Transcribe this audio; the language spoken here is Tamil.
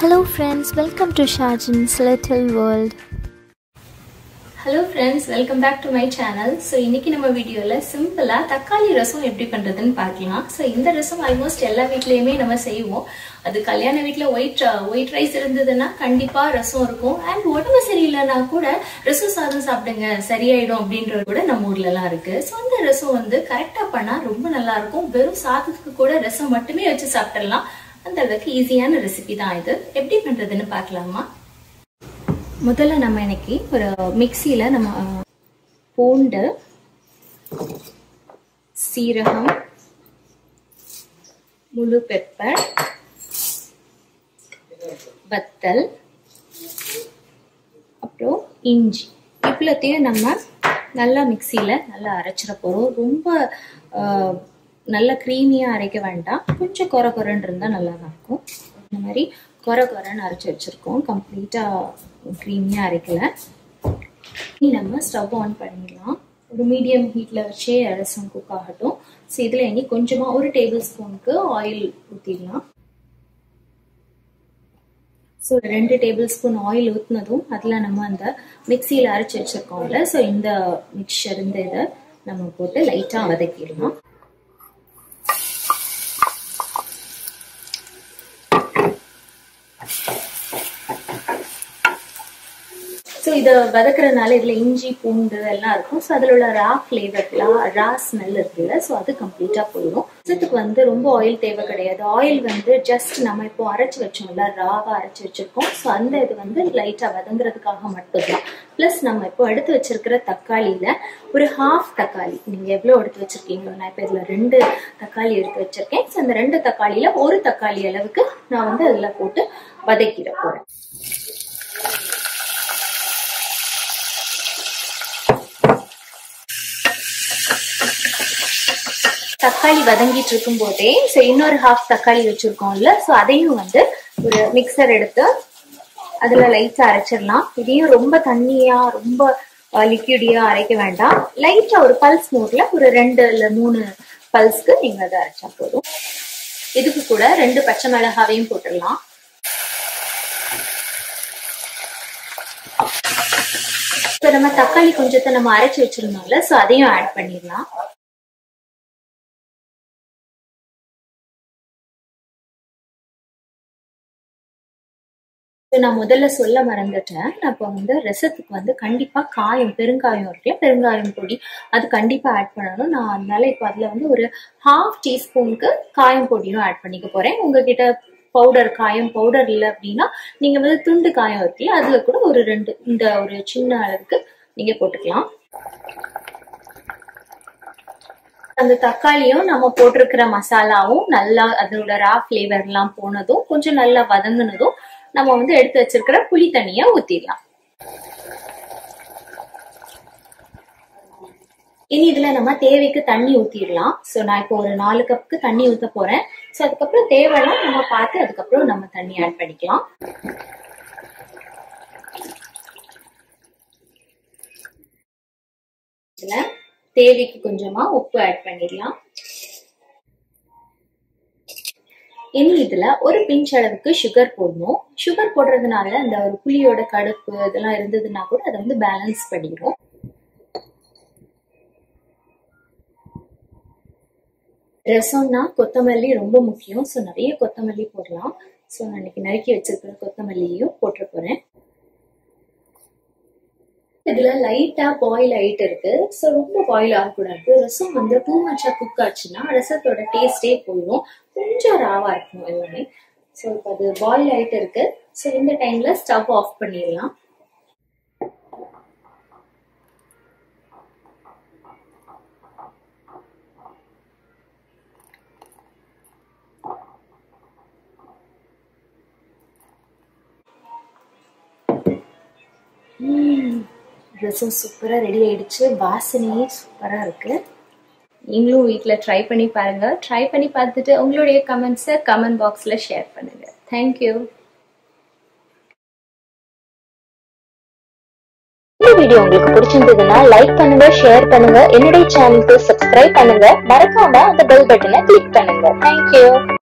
Hello, friends, welcome to Shajan's Little World. Hello friends welcome back to my channel so இன்னைக்கு நம்ம வீடியோவில் சிம்பிளாக தக்காளி ரசம் எப்படி பண்ணுறதுன்னு பார்க்கலாம் ஸோ இந்த ரசம் ஆல்மோஸ்ட் எல்லா வீட்லேயுமே நம்ம செய்வோம் அது கல்யாண வீட்டில் ஒயிட் ஒயிட் ரைஸ் இருந்ததுன்னா கண்டிப்பாக ரசம் இருக்கும் அண்ட் உடம்பு சரியில்லைன்னா கூட ரசம் சாதம் சாப்பிடுங்க சரியாயிடும் அப்படின்றது கூட நம்ம ஊர்லலாம் இருக்கு ஸோ அந்த ரசம் வந்து கரெக்டாக பண்ணால் ரொம்ப நல்லா இருக்கும் வெறும் சாதத்துக்கு கூட ரசம் மட்டுமே வச்சு சாப்பிடலாம் அந்த அளவுக்கு ஈஸியான ரெசிபி தான் இது எப்படி பண்ணுறதுன்னு பார்க்கலாமா முதல்ல நம்ம இன்னைக்கு ஒரு மிக்சியில் நம்ம அஹ், பூண்டு சீரகம் முழு பெப்பர் வத்தல் அப்புறம் இஞ்சி இவ்வளோத்தையும் நம்ம நல்லா மிக்சியில் நல்லா அரைச்சிட போகிறோம் ரொம்ப அஹ், நல்லா க்ரீமியாக அரைக்க வேண்டாம் கொஞ்சம் குறை குறைன்னு இருந்தால் நல்லா தான் இருக்கும் இந்த மாதிரி குறை குறைன்னு அரைச்சி வச்சுருக்கோம் கம்ப்ளீட்டாக க்ரீமியாக அரைக்கல இனி நம்ம ஸ்டவ் ஆன் பண்ணிடலாம் ஒரு மீடியம் ஹீட்டில் வச்சே ரசம் குக் ஆகட்டும் ஸோ இதில் இனி கொஞ்சமாக ஒரு டேபிள் ஸ்பூனுக்கு ஆயில் ஊற்றிடலாம் ஸோ ரெண்டு டேபிள் ஸ்பூன் ஆயில் ஊற்றினதும் அதில் நம்ம அந்த மிக்சியில் அரைச்சி வச்சுருக்கோம்ல ஸோ இந்த மிக்சர் இந்த இதை நம்ம போட்டு லைட்டாக வதக்கிடலாம் ஸோ இதை வதக்குறதுனால இதில் இஞ்சி பூண்டு எல்லாம் இருக்கும் ஸோ அதில் உள்ள ரா ஃப்ளேவர்லாம் ரா ஸ்மெல் இருக்குல்ல ஸோ அது கம்ப்ளீட்டாக போயிடும் இதுக்கு வந்து ரொம்ப ஆயில் தேவை கிடையாது ஆயில் வந்து ஜஸ்ட் நம்ம இப்போ அரைச்சி வச்சோம்ல ராவாக அரைச்சி வச்சிருக்கோம் ஸோ அந்த இது வந்து லைட்டாக வதங்குறதுக்காக மட்டும்தான் ப்ளஸ் நம்ம இப்போ எடுத்து வச்சிருக்கிற தக்காளியில் ஒரு ஹாஃப் தக்காளி நீங்கள் எவ்வளோ எடுத்து வச்சிருக்கீங்களோ நான் இப்போ இதில் ரெண்டு தக்காளி எடுத்து வச்சிருக்கேன் ஸோ அந்த ரெண்டு தக்காளியில் ஒரு தக்காளி அளவுக்கு நான் வந்து அதில் போட்டு வதக்கிட போகிறேன் தக்காளி வதங்கிட்டு இருக்கும் போதே ஸோ இன்னொரு ஹாஃப் தக்காளி வச்சிருக்கோம்ல ஸோ அதையும் வந்து ஒரு மிக்சர் எடுத்து அதுல லைட்டா அரைச்சிடலாம் இதையும் ரொம்ப தண்ணியா ரொம்ப லிக்யூடியா அரைக்க வேண்டாம் லைட்டா ஒரு பல்ஸ் மோட்ல ஒரு ரெண்டு இல்ல மூணு பல்ஸ்க்கு நீங்க அதை அரைச்சா போதும் இதுக்கு கூட ரெண்டு பச்சை மிளகாவையும் போட்டுடலாம் இப்போ நம்ம தக்காளி கொஞ்சத்தை நம்ம அரைச்சு வச்சிருந்தோம்ல ஸோ அதையும் ஆட் பண்ணிடலாம் இப்போ நான் முதல்ல சொல்ல மறந்துட்டேன் நான் இப்போ வந்து ரசத்துக்கு வந்து கண்டிப்பாக காயம் பெருங்காயம் இருக்குல்ல பெருங்காயம் பொடி அது கண்டிப்பாக ஆட் பண்ணணும் நான் அதனால இப்போ அதில் வந்து ஒரு ஹாஃப் டீஸ்பூனுக்கு காயம் பொடியும் ஆட் பண்ணிக்க போகிறேன் உங்ககிட்ட பவுடர் காயம் பவுடர் இல்லை அப்படின்னா நீங்கள் வந்து துண்டு காயம் இருக்குல்ல அதில் கூட ஒரு ரெண்டு இந்த ஒரு சின்ன அளவுக்கு நீங்கள் போட்டுக்கலாம் அந்த தக்காளியும் நம்ம போட்டிருக்கிற மசாலாவும் நல்லா அதோட ரா ஃப்ளேவர் எல்லாம் போனதும் கொஞ்சம் நல்லா வதங்கினதும் நம்ம வந்து எடுத்து வச்சிருக்கிற புளி தண்ணிய ஊத்திடலாம் இனி இதுல நம்ம தேவைக்கு தண்ணி ஊத்திடலாம் ஸோ நான் இப்போ ஒரு நாலு கப்புக்கு தண்ணி ஊத்த போறேன் ஸோ அதுக்கப்புறம் தேவைன்னா நம்ம பார்த்து அதுக்கப்புறம் நம்ம தண்ணி ஆட் பண்ணிக்கலாம் இதுல தேவைக்கு கொஞ்சமா உப்பு ஆட் பண்ணிடலாம் இனி இதுல ஒரு பிஞ்ச் அளவுக்கு சுகர் போடணும் சுகர் போடுறதுனால அந்த ஒரு புளியோட கடுப்பு இதெல்லாம் இருந்ததுன்னா கூட அதை வந்து பேலன்ஸ் பண்ணிடும் ரசம்னா கொத்தமல்லி ரொம்ப முக்கியம் ஸோ நிறைய கொத்தமல்லி போடலாம் ஸோ நான் இன்னைக்கு நறுக்கி வச்சிருக்கிற கொத்தமல்லியையும் போட்டு போறேன் இதுல லைட்டா பாயில் ஆயிட்டு இருக்கு ஸோ ரொம்ப பாயில் ஆகக்கூடாது ரசம் வந்து டூ மச்சா குக் ஆச்சுன்னா ரசத்தோட டேஸ்டே போயிடும் கொஞ்சம் ராவா இருக்கும் எல்லாமே ஸோ இப்போ அது பாயில் ஆயிட்டு இருக்கு ஸோ இந்த டைம்ல ஸ்டவ் ஆஃப் பண்ணிடலாம் ரசம் சூப்பராக ரெடி ஆயிடுச்சு வாசனையே சூப்பராக இருக்கு நீங்களும் வீட்டில் ட்ரை பண்ணி பாருங்க ட்ரை பண்ணி பார்த்துட்டு உங்களுடைய கமெண்ட்ஸை கமெண்ட் பாக்ஸில் ஷேர் பண்ணுங்க தேங்க்யூ இந்த வீடியோ உங்களுக்கு பிடிச்சிருந்ததுன்னா லைக் பண்ணுங்க ஷேர் பண்ணுங்க என்னுடைய சேனலுக்கு சப்ஸ்கிரைப் பண்ணுங்க மறக்காம அந்த பெல் பட்டனை கிளிக் பண்ணுங்க தேங்க்யூ